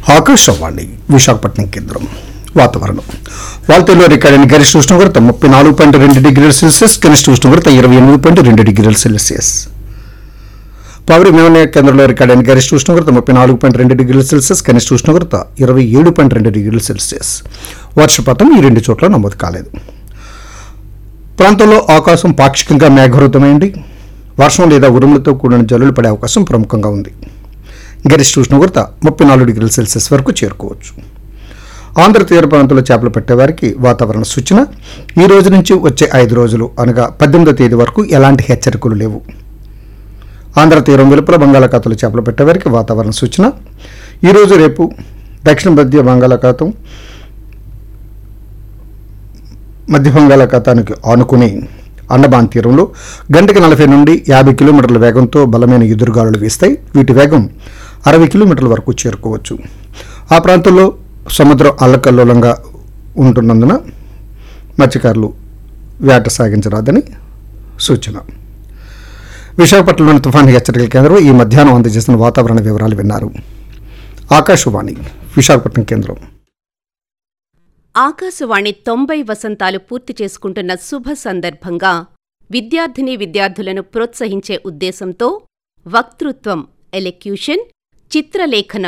ఆకాశవాణి విశాఖపట్నం కేంద్రం వాతావరణం వాల్తేలో రికార్డైన గరిష్ట ఉష్ణోగ్రత ముప్పై నాలుగు పాయింట్ రెండు డిగ్రీల సెల్సియస్ కనిష్ట ఉష్ణోగ్రత ఇరవై ఎనిమిది పాయింట్ రెండు డిగ్రీల సెల్సియస్ పవరి విమానయ కేంద్రంలో రికార్డైన గరిష్ట ఉష్ణోగ్రత ముప్పై నాలుగు పాయింట్ రెండు డిగ్రీల సెల్సియస్ కనిష్ట ఉష్ణోగ్రత ఇరవై ఏడు పాయింట్ రెండు డిగ్రీల సెల్సియస్ వర్షపాతం ఈ రెండు చోట్ల నమోదు కాలేదు ప్రాంతంలో ఆకాశం పాక్షికంగా మేఘవృతమైంది వర్షం లేదా ఉరుములతో కూడిన జల్లులు పడే అవకాశం ప్రముఖంగా ఉంది గరిష్ట ఉష్ణోగ్రత ముప్పై నాలుగు డిగ్రీల సెల్సియస్ వరకు చేరుకోవచ్చు ఆంధ్ర తీర ప్రాంతంలో చేపలు పట్టేవారికి వాతావరణ సూచన ఈ రోజు నుంచి వచ్చే ఐదు రోజులు అనగా పద్దెనిమిదో తేదీ వరకు ఎలాంటి హెచ్చరికలు లేవు ఆంధ్ర తీరం వెలుపల బంగాళాఖాతంలో చేపలు పెట్టేవారికి వాతావరణ సూచన ఈరోజు రేపు దక్షిణ మధ్య బంగాళాఖాతం మధ్య బంగాళాఖాతానికి ఆనుకుని అండమాన్ తీరంలో గంటకి నలభై నుండి యాభై కిలోమీటర్ల వేగంతో బలమైన ఎదురుగాలులు వీస్తాయి వీటి వేగం అరవై కిలోమీటర్ల వరకు చేరుకోవచ్చు ఆ ప్రాంతంలో సముద్రం అల్లకల్లోలంగా ఉంటున్నందున మత్స్యకారులు వేట సాగించరాదని సూచన విశాఖపట్నంలోని తుఫాను హెచ్చరికల కేంద్రం ఈ మధ్యాహ్నం అందజేసిన వాతావరణ వివరాలు విన్నారు ఆకాశవాణి విశాఖపట్నం కేంద్రం ఆకాశవాణి తొంభై వసంతాలు పూర్తి చేసుకుంటున్న శుభ సందర్భంగా విద్యార్థిని విద్యార్థులను ప్రోత్సహించే ఉద్దేశంతో వక్తృత్వం ఎలెక్యూషన్ చిత్రలేఖనం